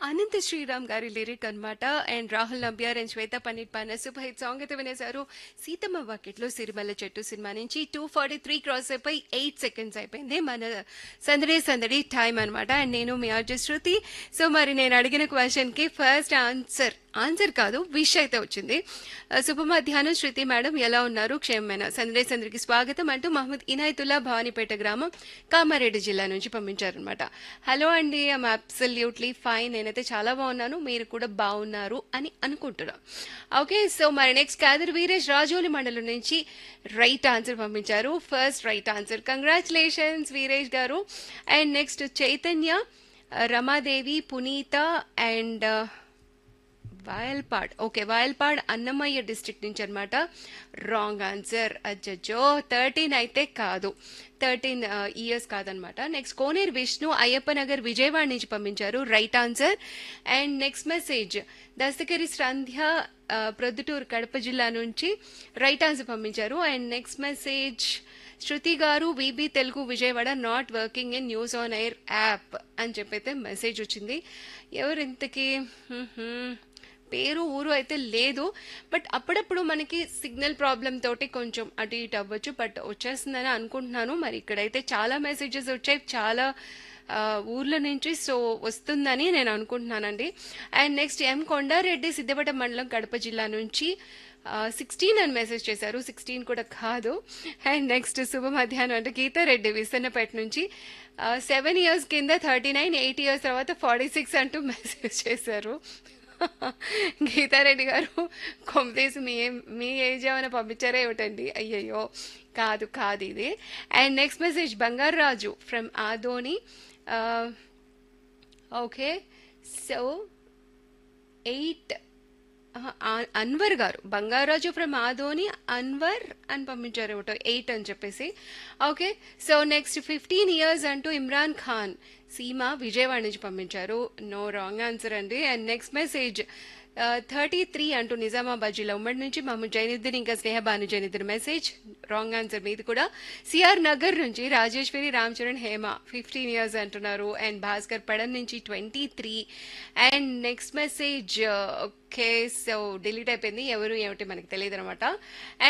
అనంత శ్రీరామ్ గారి లిరిక్ అన్నమాట and Rahul Nambiar and Swetha Panneer పైన సూపర్ హిట్ సాంగ్ అయితే వినేశారు సీతమ్మ వాకిట్లో సిరిమల్ల చెట్టు సినిమా నుంచి టూ ఫార్టీ త్రీ క్రాస్ అయిపోయి ఎయిట్ సెకండ్స్ అయిపోయింది మన సందడి సందడి టైం అనమాట అండ్ నేను మీ ఆర్జు శృతి సో మరి నేను అడిగిన క్వశ్చన్కి ఫస్ట్ ఆన్సర్ ఆన్సర్ కాదు విష్ అయితే వచ్చింది ఆ, శుభ మధ్యాహ్నం శృతి మేడం ఎలా ఉన్నారు క్షేమమైన సందడే సందడికి స్వాగతం అంటూ మహమ్మద్ ఇనాయతుల్లా భవానీపేట గ్రామం కామారెడ్డి జిల్లా నుంచి పంపించారనమాట హలో అండి ఐమ్ అబ్సల్యూట్లీ ఫైన్ నేనైతే చాలా బాగున్నాను మీరు కూడా బాగున్నారు అని అనుకుంటున్నాను ఓకే సో మరి నెక్స్ట్ కాదర్ వీరేష్ రాజోలి మండలం నుంచి రైట్ ఆన్సర్ పంపించారు first right answer congratulations Veeresh garu and next Chaitanya Ramadevi Punitha and Vayalpad okay Vayalpad Annamayya district నుంచి అనమాట రాంగ్ ఆన్సర్ అజ్జో థర్టీన్ అయితే కాదు థర్టీన్ ఇయర్స్ కాదనమాట నెక్స్ట్ కోనేరు విష్ణు అయ్యప్ప నగర్ విజయవాడ నుంచి పంపించారు right answer and next message Dastagiri Sandhya ఆ, ప్రొద్దుటూరు కడప జిల్లా నుంచి రైట్ ఆన్సర్ పంపించారు and next message Shruti garu VB Telugu Vijayawada not working in news on air app అని చెప్పైతే మెసేజ్ వచ్చింది ఎవరు ఇంతకీ హ్మ్. పేరు ఊరు అయితే లేదు బట్ అప్పుడప్పుడు మనకి సిగ్నల్ ప్రాబ్లం తోటి కొంచెం అటు ఇటు అవ్వచ్చు బట్ వచ్చేస్తుందని అనుకుంటున్నాను మరి ఇక్కడైతే చాలా మెసేజెస్ వచ్చాయి చాలా ఆ, ఊర్ల నుంచి సో వస్తుందని నేను అనుకుంటున్నానండి and next M Kondareddy Siddipeta మండలం కడప జిల్లా నుంచి సిక్స్టీన్ అని మెసేజ్ చేశారు సిక్స్టీన్ కూడా కాదు అండ్ నెక్స్ట్ శుభ మధ్యాహ్నం అంటే గీతారెడ్డి విసన్నపేట నుంచి సెవెన్ ఇయర్స్ కింద థర్టీ నైన్ ఎయిట్ ఇయర్స్ తర్వాత ఫార్టీ సిక్స్ అంటూ మెసేజ్ చేశారు గీతారెడ్డి గారు కొంపేసి మీ మీ ఏజ్ ఏమైనా పంపించారా ఏమిటండి అయ్యయ్యో కాదు కాదు ఇది and next message Bangaru Raju from Adoni okay so eight Anwar garu Bangaraju from Adoni Anwar అని పంపించారు ఏమిటో ఎయిట్ అని చెప్పేసి okay so next fifteen years అంటూ ఇమ్రాన్ ఖాన్ సీమా విజయవాడ నుంచి పంపించారు నో రాంగ్ ఆన్సర్ అండి and next message thirty three అంటూ నిజామాబాద్ జిల్లా ఉమ్మడి నుంచి మహమ్మద్ జైనుద్దీన్ ఇంకా Snehabanu Jainuddin message wrong answer మీది కూడా సిఆర్ నగర్ నుంచి రాజేశ్వరి రామ్ చరణ్ హేమ ఫిఫ్టీన్ ఇయర్స్ అంటున్నారు అండ్ భాస్కర్ పడన్ నుంచి twenty three and next message okay so delete అయిపోయింది ఎవరు ఏమిటి మనకి తెలియదు అనమాట